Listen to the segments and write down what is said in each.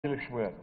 లక్ష్మి గారు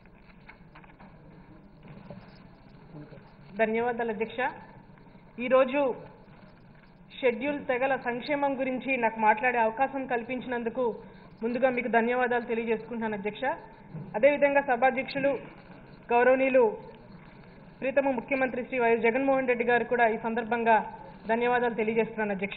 ధన్యవాదాలు అధ్యక్ష ఈరోజు షెడ్యూల్ తెగల సంక్షేమం గురించి నాకు మాట్లాడే అవకాశం కల్పించినందుకు ముందుగా మీకు ధన్యవాదాలు తెలియజేసుకుంటున్నాను అధ్యక్ష అదేవిధంగా సభాధ్యక్షులు గౌరవనీయులు ప్రీతమ ముఖ్యమంత్రి శ్రీ వైఎస్ జగన్మోహన్ రెడ్డి గారు కూడా ఈ సందర్భంగా ధన్యవాదాలు తెలియజేస్తున్నాను అధ్యక్ష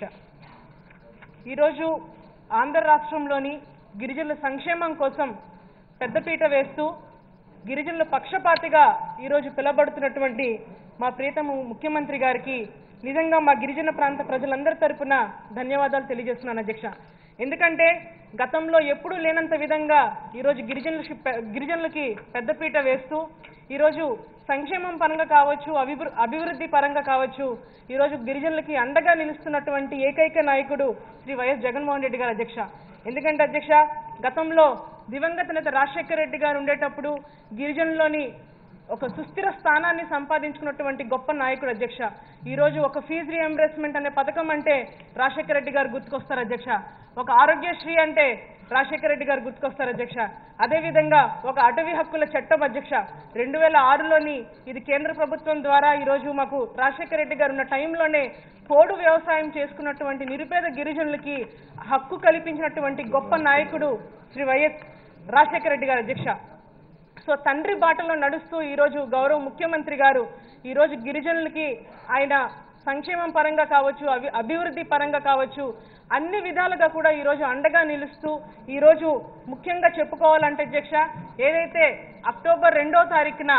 ఈరోజు ఆంధ్ర రాష్ట్రంలోని గిరిజనుల సంక్షేమం కోసం పెద్దపీట వేస్తూ గిరిజనుల పక్షపాతిగా ఈరోజు పిలబడుతున్నటువంటి మా ప్రీతము ముఖ్యమంత్రి గారికి నిజంగా మా గిరిజన ప్రాంత ప్రజలందరి తరపున ధన్యవాదాలు తెలియజేస్తున్నాను అధ్యక్ష ఎందుకంటే గతంలో ఎప్పుడూ లేనంత విధంగా ఈరోజు గిరిజనులకి పె- గిరిజనులకి పెద్దపీట వేస్తూ ఈరోజు సంక్షేమం పరంగా కావచ్చు అభివృ అభివృద్ధి పరంగా కావచ్చు ఈరోజు గిరిజనులకి అండగా నిలుస్తున్నటువంటి ఏకైక నాయకుడు శ్రీ వైఎస్ జగన్మోహన్ రెడ్డి గారు అధ్యక్ష ఎందుకంటే అధ్యక్ష గతంలో దివంగత నేత రాజశేఖర రెడ్డి గారు ఉండేటప్పుడు గిరిజనుల్లోని ఒక సుస్థిర స్థానాన్ని సంపాదించుకున్నటువంటి గొప్ప నాయకుడు అధ్యక్ష ఈ రోజు ఒక ఫీజు రియంబర్స్మెంట్ అనే పథకం అంటే రాజశేఖర రెడ్డి గారు గుర్తుకొస్తారు అధ్యక్ష ఒక ఆరోగ్యశ్రీ అంటే రాజశేఖర రెడ్డి గారు గుర్తుకొస్తారు అధ్యక్ష అదేవిధంగా ఒక అటవీ హక్కుల చట్టం అధ్యక్ష రెండు వేల ఆరులోని ఇది కేంద్ర ప్రభుత్వం ద్వారా ఈ రోజు మాకు రాజశేఖర రెడ్డి గారు ఉన్న టైంలోనే పోడు వ్యవసాయం చేసుకున్నటువంటి నిరుపేద గిరిజనులకి హక్కు కల్పించినటువంటి గొప్ప నాయకుడు శ్రీ వైఎస్ రాజశేఖర రెడ్డి గారు అధ్యక్ష సో తండ్రి బాటలో నడుస్తూ ఈరోజు గౌరవ ముఖ్యమంత్రి గారు ఈరోజు గిరిజనులకి ఆయన సంక్షేమం పరంగా కావచ్చు అభి అభివృద్ధి పరంగా కావచ్చు అన్ని విధాలుగా కూడా ఈరోజు అండగా నిలుస్తూ ఈరోజు ముఖ్యంగా చెప్పుకోవాలంటే అధ్యక్ష ఏదైతే అక్టోబర్ రెండో తారీఖున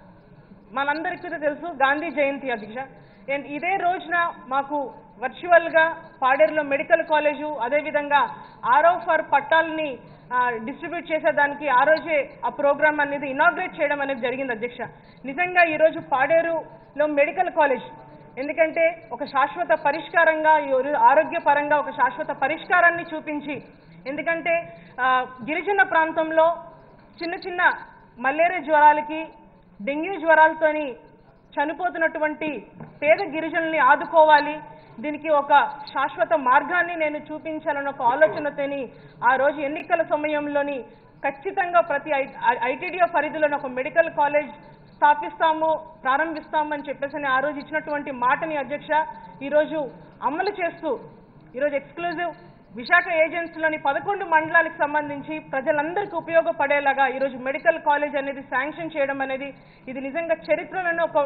మనందరికీ కూడా తెలుసు గాంధీ జయంతి అధ్యక్ష అండ్ ఇదే రోజున మాకు వర్చువల్ గా పాడేరులో మెడికల్ కాలేజు అదేవిధంగా ఆరో ఫర్ పట్టాలని డిస్ట్రిబ్యూట్ చేసేదానికి ఆ రోజే ఆ ప్రోగ్రామ్ అనేది ఇనాగ్రేట్ చేయడం అనేది జరిగింది అధ్యక్ష నిజంగా ఈ రోజు పాడేరులో మెడికల్ కాలేజ్ ఎందుకంటే ఒక శాశ్వత పరిష్కారంగా ఈ రోజు ఆరోగ్యపరంగా ఒక శాశ్వత పరిష్కారాన్ని చూపించి ఎందుకంటే ఆ, గిరిజన ప్రాంతంలో చిన్న చిన్న మలేరియా జ్వరాలకి డెంగ్యూ జ్వరాలతోని చనిపోతున్నటువంటి పేద గిరిజనుల్ని ఆదుకోవాలి దీనికి ఒక శాశ్వత మార్గాన్ని నేను చూపించాలన్న ఒక ఆలోచనతోని ఆ రోజు ఎన్నికల సమయంలోని ఖచ్చితంగా ప్రతి ఐటీడీఓ పరిధిలోని ఒక మెడికల్ కాలేజ్ స్థాపిస్తాము ప్రారంభిస్తాము అని చెప్పేసి అని ఆ రోజు ఇచ్చినటువంటి మాటని అధ్యక్ష ఈరోజు అమలు చేస్తూ ఈరోజు ఎక్స్క్లూజివ్ విశాఖ ఏజెన్సీలోని పదకొండు మండలాలకు సంబంధించి ప్రజలందరికీ ఉపయోగపడేలాగా ఈరోజు మెడికల్ కాలేజ్ అనేది శాంక్షన్ చేయడం అనేది ఇది నిజంగా చరిత్రలోనే ఒక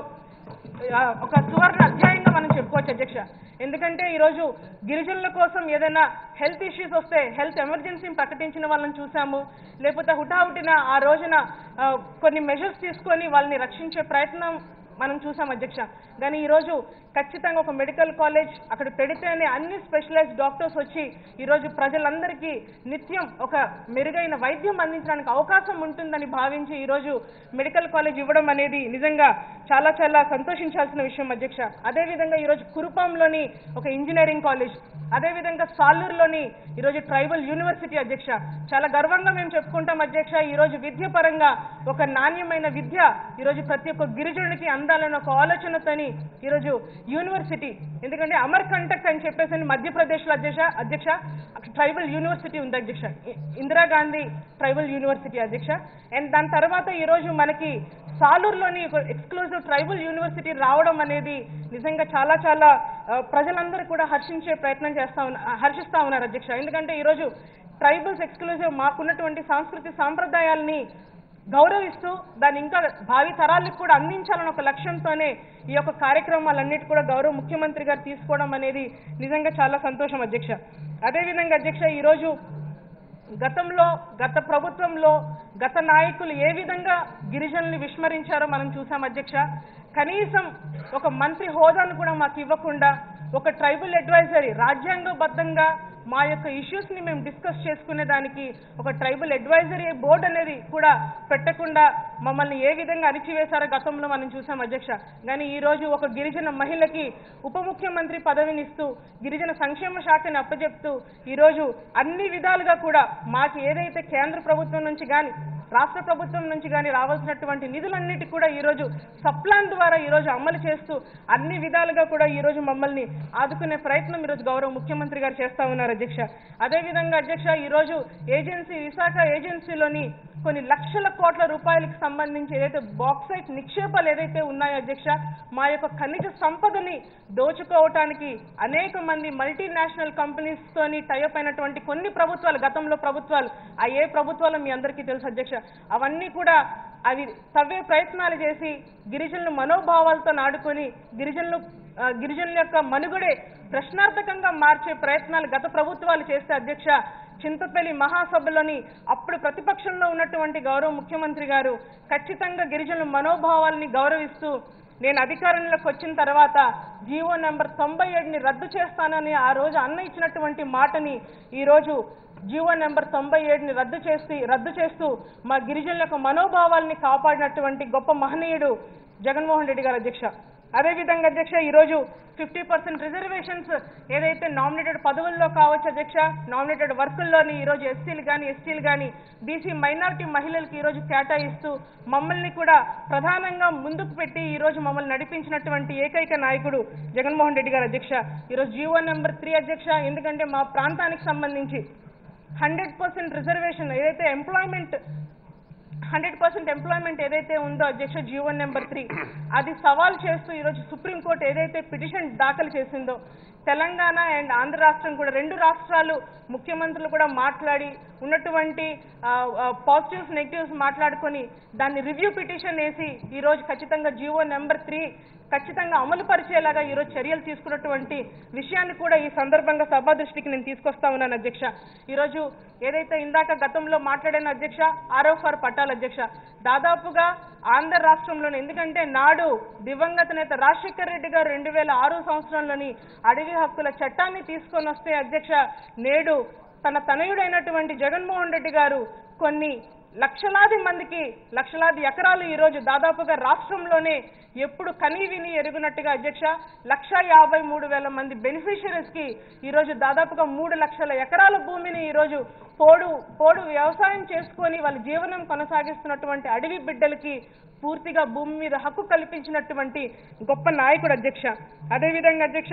ఆ, ఒక సువర్ణ అధ్యాయంగా మనం చెప్పుకోవచ్చు అధ్యక్ష ఎందుకంటే ఈరోజు గిరిజనుల కోసం ఏదైనా హెల్త్ ఇష్యూస్ వస్తే హెల్త్ ఎమర్జెన్సీని ప్రకటించిన వాళ్ళని చూసాము లేకపోతే హుటాహుటిన ఆ రోజున ఆ, కొన్ని మెజర్స్ తీసుకొని వాళ్ళని రక్షించే ప్రయత్నం మనం చూసాం అధ్యక్ష కానీ ఈరోజు ఖచ్చితంగా ఒక మెడికల్ కాలేజ్ అక్కడ పెడితేనే అన్ని స్పెషలైజ్డ్ డాక్టర్స్ వచ్చి ఈరోజు ప్రజలందరికీ నిత్యం ఒక మెరుగైన వైద్యం అందించడానికి అవకాశం ఉంటుందని భావించి ఈరోజు మెడికల్ కాలేజ్ ఇవ్వడం అనేది నిజంగా చాలా చాలా సంతోషించాల్సిన విషయం అధ్యక్ష అదేవిధంగా ఈరోజు కురుపాంలోని ఒక ఇంజనీరింగ్ కాలేజ్ అదేవిధంగా సాలూరులోని ఈరోజు ట్రైబల్ యూనివర్సిటీ అధ్యక్ష చాలా గర్వంగా మేము చెప్పుకుంటాం అధ్యక్ష ఈరోజు విద్య పరంగా ఒక నాణ్యమైన విద్య ఈరోజు ప్రతి ఒక్క గిరిజనుడికి అందాలన్న ఒక ఆలోచనతోని ఈరోజు యూనివర్సిటీ ఎందుకంటే అమర్ కంటక్ అని చెప్పేసి అని మధ్యప్రదేశ్లో అధ్యక్ష అధ్యక్ష అక్కడ ట్రైబల్ యూనివర్సిటీ ఉంది అధ్యక్ష ఇ- ఇందిరాగాంధీ ట్రైబల్ యూనివర్సిటీ అధ్యక్ష అండ్ దాని తర్వాత ఈరోజు మనకి సాలూరులోని ఒక ఎక్స్క్లూజివ్ ట్రైబల్ యూనివర్సిటీ రావడం అనేది నిజంగా చాలా చాలా ఆ, ప్రజలందరూ కూడా హర్షించే ప్రయత్నం చేస్తా ఉన్న హర్షిస్తా ఉన్నారు అధ్యక్ష ఎందుకంటే ఈరోజు ట్రైబల్స్ ఎక్స్క్లూజివ్ మాకున్నటువంటి సాంస్కృతిక సాంప్రదాయాల్ని గౌరవిస్తూ దాన్ని ఇంకా భావి తరాలకు కూడా అందించాలన్న ఒక లక్ష్యంతోనే ఈ యొక్క కార్యక్రమాలన్నిటి కూడా గౌరవ ముఖ్యమంత్రి గారు తీసుకోవడం అనేది నిజంగా చాలా సంతోషం అధ్యక్ష అదేవిధంగా అధ్యక్ష ఈరోజు గతంలో గత ప్రభుత్వంలో గత నాయకులు ఏ విధంగా గిరిజనుల్ని విస్మరించారో మనం చూసాం అధ్యక్ష కనీసం ఒక మంత్రి హోదాను కూడా మాకు ఇవ్వకుండా ఒక ట్రైబల్ అడ్వైజరీ రాజ్యాంగబద్ధంగా మా యొక్క ఇష్యూస్ ని మేము డిస్కస్ చేసుకునే దానికి ఒక ట్రైబల్ అడ్వైజరీ బోర్డు అనేది కూడా పెట్టకుండా మమ్మల్ని ఏ విధంగా అణిచివేశారో గతంలో మనం చూసాం అధ్యక్ష కానీ ఈ రోజు ఒక గిరిజన మహిళకి ఉప ముఖ్యమంత్రి పదవిని ఇస్తూ గిరిజన సంక్షేమ శాఖని అప్పచెప్తూ ఈ రోజు అన్ని విధాలుగా కూడా మాకు ఏదైతే కేంద్ర ప్రభుత్వం నుంచి కానీ రాష్ట్ర ప్రభుత్వం నుంచి కానీ రావాల్సినటువంటి నిధులన్నిటి కూడా ఈ రోజు సప్లాన్ ద్వారా ఈ రోజు అమలు చేస్తూ అన్ని విధాలుగా కూడా ఈ రోజు మమ్మల్ని ఆదుకునే ప్రయత్నం ఈ రోజు గౌరవ ముఖ్యమంత్రి గారు చేస్తా ఉన్నారు అధ్యక్ష అదేవిధంగా అధ్యక్ష ఈ రోజు ఏజెన్సీ విశాఖ ఏజెన్సీలోని కొన్ని లక్షల కోట్ల రూపాయలకు సంబంధించి ఏదైతే బాక్సైట్ నిక్షేపాలు ఏదైతే ఉన్నాయో అధ్యక్ష మా యొక్క ఖనిజ సంపదని దోచుకోవటానికి అనేక మంది మల్టీనేషనల్ కంపెనీస్ తోని టైఅప్ అయినటువంటి కొన్ని ప్రభుత్వాలు గతంలో ప్రభుత్వాలు ఆ ఏ ప్రభుత్వాలు మీ అందరికీ తెలుసు అధ్యక్ష అవన్నీ కూడా అవి తవ్వే ప్రయత్నాలు చేసి గిరిజనుల మనోభావాలతో నాడుకొని గిరిజనులు ఆ, గిరిజనుల యొక్క మనుగడే ప్రశ్నార్థకంగా మార్చే ప్రయత్నాలు గత ప్రభుత్వాలు చేస్తే అధ్యక్ష చింతపల్లి మహాసభలోని అప్పుడు ప్రతిపక్షంలో ఉన్నటువంటి గౌరవ ముఖ్యమంత్రి గారు ఖచ్చితంగా గిరిజనుల మనోభావాల్ని గౌరవిస్తూ నేను అధికారంలోకి వచ్చిన తర్వాత జీవో నెంబర్ తొంభై ఏడుని రద్దు చేస్తానని ఆ రోజు అన్న ఇచ్చినటువంటి మాటని ఈ రోజు జీవో నెంబర్ తొంభై ఏడుని రద్దు చేసి రద్దు చేస్తూ మా గిరిజనుల యొక్క మనోభావాల్ని కాపాడినటువంటి గొప్ప మహనీయుడు జగన్మోహన్ రెడ్డి గారు అధ్యక్ష అదేవిధంగా అధ్యక్ష ఈరోజు ఫిఫ్టీ పర్సెంట్ రిజర్వేషన్స్ ఏదైతే నామినేటెడ్ పదవుల్లో కావచ్చు అధ్యక్ష నామినేటెడ్ వర్కుల్లోని ఈరోజు ఎస్సీలు కానీ ఎస్టీలు కానీ బీసీ మైనారిటీ మహిళలకు ఈరోజు కేటాయిస్తూ మమ్మల్ని కూడా ప్రధానంగా ముందుకు పెట్టి ఈరోజు మమ్మల్ని నడిపించినటువంటి ఏకైక నాయకుడు జగన్మోహన్ రెడ్డి గారు అధ్యక్ష ఈరోజు జీవో నెంబర్ త్రీ అధ్యక్ష ఎందుకంటే మా ప్రాంతానికి సంబంధించి హండ్రెడ్ పర్సెంట్ రిజర్వేషన్ ఏదైతే ఎంప్లాయ్మెంట్ హండ్రెడ్ పర్సెంట్ ఎంప్లాయ్మెంట్ ఏదైతే ఉందో అధ్యక్ష జీవన్ నెంబర్ త్రీ అది సవాల్ చేస్తూ ఈరోజు సుప్రీంకోర్టు ఏదైతే పిటిషన్ దాఖలు చేసిందో తెలంగాణ అండ్ ఆంధ్ర రాష్ట్రం కూడా రెండు రాష్ట్రాలు ముఖ్యమంత్రులు కూడా మాట్లాడి ఉన్నటువంటి పాజిటివ్స్ నెగిటివ్స్ మాట్లాడుకొని దాన్ని రివ్యూ పిటిషన్ వేసి ఈరోజు ఖచ్చితంగా జీవో నెంబర్ త్రీ ఖచ్చితంగా అమలు పరిచేలాగా ఈరోజు చర్యలు తీసుకున్నటువంటి విషయాన్ని కూడా ఈ సందర్భంగా సభా దృష్టికి నేను తీసుకొస్తా ఉన్నాను అధ్యక్ష ఈరోజు ఏదైతే ఇందాక గతంలో మాట్లాడిన అధ్యక్ష ఆరో ఫర్ పట్టాల అధ్యక్ష దాదాపుగా ఆంధ్ర రాష్ట్రంలోనే ఎందుకంటే నాడు దివంగత నేత రాజశేఖర్ రెడ్డి గారు రెండు వేల ఆరు సంవత్సరంలోని అడవి హక్కుల చట్టాన్ని తీసుకొని వస్తే అధ్యక్ష నేడు తన తనయుడైనటువంటి జగన్మోహన్ రెడ్డి గారు కొన్ని లక్షలాది మందికి లక్షలాది ఎకరాలు ఈరోజు దాదాపుగా రాష్ట్రంలోనే ఎప్పుడు కనీ విని ఎరుగునట్టుగా అధ్యక్ష లక్ష యాభై మూడు వేల మంది బెనిఫిషరీస్ కి ఈరోజు దాదాపుగా మూడు లక్షల ఎకరాల భూమిని ఈరోజు పోడు పోడు వ్యవసాయం చేసుకొని వాళ్ళ జీవనం కొనసాగిస్తున్నటువంటి అడవి బిడ్డలకి పూర్తిగా భూమి మీద హక్కు కల్పించినటువంటి గొప్ప నాయకుడు అధ్యక్ష అదేవిధంగా అధ్యక్ష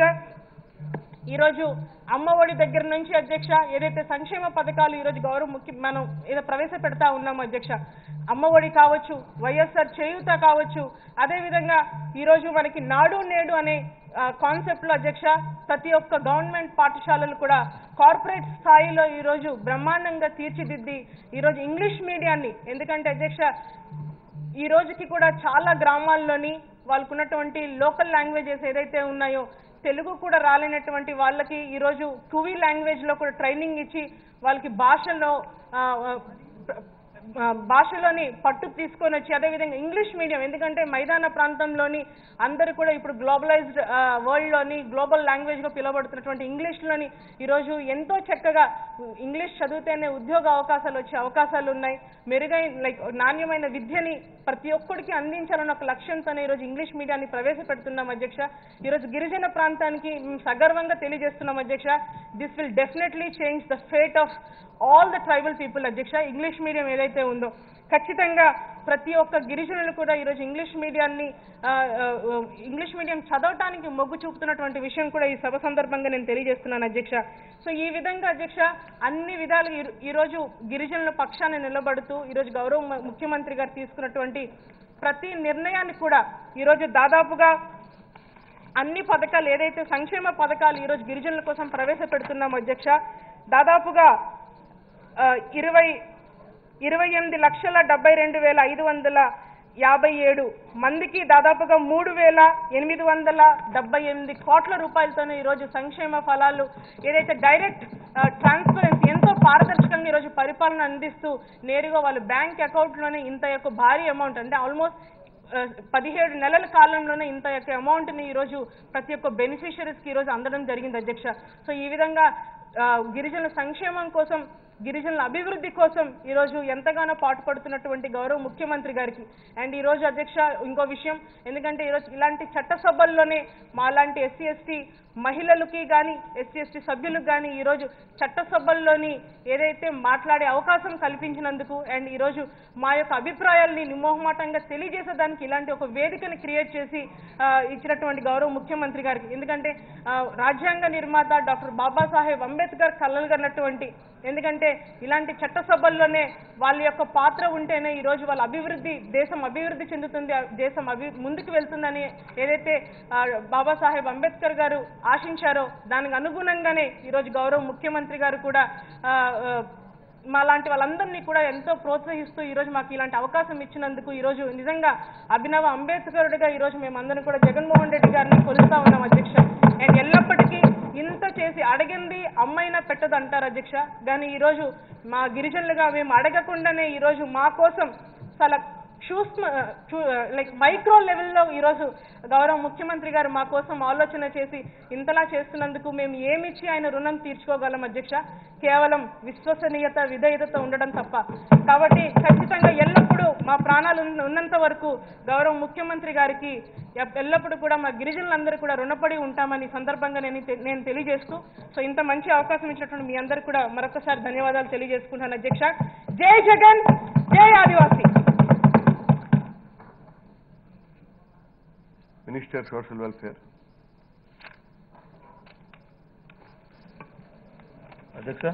ఈరోజు అమ్మఒడి దగ్గర నుంచి అధ్యక్ష ఏదైతే సంక్షేమ పథకాలు ఈరోజు గౌరవ ముఖ్య మనం ఏదో ప్రవేశపెడతా ఉన్నాము అధ్యక్ష అమ్మఒడి కావచ్చు వైఎస్ఆర్ చేయూత కావచ్చు అదేవిధంగా ఈరోజు మనకి నాడు నేడు అనే కాన్సెప్ట్ లో అధ్యక్ష ప్రతి ఒక్క గవర్నమెంట్ పాఠశాలలు కూడా కార్పొరేట్ స్థాయిలో ఈరోజు బ్రహ్మాండంగా తీర్చిదిద్ది ఈరోజు ఇంగ్లీష్ మీడియాన్ని ఎందుకంటే అధ్యక్ష ఈ రోజుకి కూడా చాలా గ్రామాల్లోని వాళ్ళకున్నటువంటి లోకల్ లాంగ్వేజెస్ ఏదైతే ఉన్నాయో తెలుగు కూడా రాలేనటువంటి వాళ్ళకి ఈరోజు కువి లాంగ్వేజ్ లో కూడా ట్రైనింగ్ ఇచ్చి వాళ్ళకి భాషలో ఆ, ఆ, భాషలోని పట్టు తీసుకొని వచ్చి అదేవిధంగా ఇంగ్లీష్ మీడియం ఎందుకంటే మైదాన ప్రాంతంలోని అందరూ కూడా ఇప్పుడు గ్లోబలైజ్డ్ వరల్డ్ లోని గ్లోబల్ లాంగ్వేజ్ గా పిలువబడుతున్నటువంటి ఇంగ్లీష్ లోని ఈరోజు ఎంతో చక్కగా ఇంగ్లీష్ చదివితేనే ఉద్యోగ అవకాశాలు వచ్చే అవకాశాలు ఉన్నాయి మెరుగైన లైక్ నాణ్యమైన విద్యని ప్రతి ఒక్కడికి అందించాలన్న ఒక లక్ష్యంతోనే ఈరోజు ఇంగ్లీష్ మీడియాన్ని ప్రవేశపెడుతున్నాం అధ్యక్ష ఈరోజు గిరిజన ప్రాంతానికి మేము సగర్వంగా తెలియజేస్తున్నాం అధ్యక్ష this will definitely change the fate of all the tribal people అధ్యక్ష ఇంగ్లీష్ మీడియం ఏదైతే ఉందో ఖచ్చితంగా ప్రతి ఒక్క గిరిజనులు కూడా ఈరోజు ఇంగ్లీష్ మీడియాన్ని ఆ, ఆ, ఇంగ్లీష్ మీడియం చదవటానికి మొగ్గు చూపుతున్నటువంటి విషయం కూడా ఈ సభ సందర్భంగా నేను తెలియజేస్తున్నాను అధ్యక్ష సో ఈ విధంగా అధ్యక్ష అన్ని విధాలుగా ఈ- ఈరోజు గిరిజనుల పక్షాన్ని నిలబడుతూ ఈరోజు గౌరవ ము- ముఖ్యమంత్రి గారు తీసుకున్నటువంటి ప్రతి నిర్ణయాన్ని కూడా ఈరోజు దాదాపుగా అన్ని పథకాలు ఏదైతే సంక్షేమ పథకాలు ఈరోజు గిరిజనుల కోసం ప్రవేశపెడుతున్నాం అధ్యక్ష దాదాపుగా ఆ, ఇరవై ఇరవై ఎనిమిది లక్షల డెబ్బై రెండు వేల ఐదు వందల యాభై ఏడు మందికి దాదాపుగా మూడు వేల ఎనిమిది వందల డెబ్బై ఎనిమిది కోట్ల రూపాయలతోనే ఈరోజు సంక్షేమ ఫలాలు ఏదైతే డైరెక్ట్ ట్రాన్స్పరెన్సీ ఎంతో పారదర్శకంగా ఈరోజు పరిపాలన అందిస్తూ నేరుగా వాళ్ళ బ్యాంక్ అకౌంట్లోనే ఇంత యొక్క భారీ అమౌంట్ అంటే ఆల్మోస్ట్ ఆ, పదిహేడు నెలల కాలంలోనే ఇంత యొక్క అమౌంట్ ని ఈరోజు ప్రతి ఒక్క బెనిఫిషరీస్ కి ఈరోజు అందడం జరిగింది అధ్యక్ష సో ఈ విధంగా ఆ, గిరిజనుల సంక్షేమం కోసం గిరిజనుల అభివృద్ధి కోసం ఈరోజు ఎంతగానో పాటుపడుతున్నటువంటి గౌరవ ముఖ్యమంత్రి గారికి అండ్ ఈ రోజు అధ్యక్ష ఇంకో విషయం ఎందుకంటే ఈరోజు ఇలాంటి చట్టసభల్లోనే మాలాంటి ఎస్సీ ఎస్టీ మహిళలకి కానీ ఎస్సీ ఎస్టీ సభ్యులకు కానీ ఈరోజు చట్టసభల్లోని ఏదైతే మాట్లాడే అవకాశం కల్పించినందుకు అండ్ ఈరోజు మా యొక్క అభిప్రాయాల్ని నిమోహమాటంగా తెలియజేసేదానికి ఇలాంటి ఒక వేదికని క్రియేట్ చేసి ఆ, ఇచ్చినటువంటి గౌరవ ముఖ్యమంత్రి గారికి ఎందుకంటే ఆ, రాజ్యాంగ నిర్మాత డాక్టర్ బాబాసాహెబ్ అంబేద్కర్ కలలుగన్నటువంటి ఎందుకంటే ఎందుకంటే ఇలాంటి చట్టసభల్లోనే వాళ్ళ యొక్క పాత్ర ఉంటేనే ఈ రోజు వాళ్ళ అభివృద్ధి దేశం అభివృద్ధి చెందుతుంది ఆ దేశం అభి ముందుకు వెళ్తుందని ఏదైతే ఆ, బాబాసాహెబ్ అంబేద్కర్ గారు ఆశించారో దానికి అనుగుణంగానే ఈరోజు గౌరవ ముఖ్యమంత్రి గారు కూడా ఆ, ఆ, మా లాంటి వాళ్ళందరినీ కూడా ఎంతో ప్రోత్సహిస్తూ ఈరోజు మాకు ఇలాంటి అవకాశం ఇచ్చినందుకు ఈరోజు నిజంగా అభినవ అంబేద్కరుడిగా ఈరోజు మేమందరం కూడా జగన్మోహన్ రెడ్డి గారిని కొలుస్తా ఉన్నాం అధ్యక్ష అండ్ ఎల్లప్పటికీ ఇంత చేసి అడిగింది అమ్మైనా పెట్టదు అంటారు అధ్యక్ష కానీ ఈరోజు మా గిరిజనులుగా మేము అడగకుండానే ఈరోజు మా కోసం చాలా సూక్ష్మ లైక్ మైక్రో లెవెల్లో ఈరోజు గౌరవ ముఖ్యమంత్రి గారు మా కోసం ఆలోచన చేసి ఇంతలా చేస్తున్నందుకు మేము ఏమిచ్చి ఆయన రుణం తీర్చుకోగలం అధ్యక్ష కేవలం విశ్వసనీయత విధేయతతో ఉండడం తప్ప కాబట్టి ఖచ్చితంగా ఎల్లప్పుడూ మా ప్రాణాలు ఉన్న- ఉన్నంత వరకు గౌరవ ముఖ్యమంత్రి గారికి ఎప్- ఎల్లప్పుడూ కూడా మా గిరిజనులందరూ కూడా రుణపడి ఉంటామని ఈ సందర్భంగా నేను తె- నేను తెలియజేస్తూ సో ఇంత మంచి అవకాశం ఇచ్చినటువంటి మీ అందరికీ కూడా మరొకసారి ధన్యవాదాలు తెలియజేసుకుంటాను అధ్యక్ష జై జగన్ జై ఆదివాసీ మినిస్టర్ సోషల్ వెల్ఫేర్ అధ్యక్ష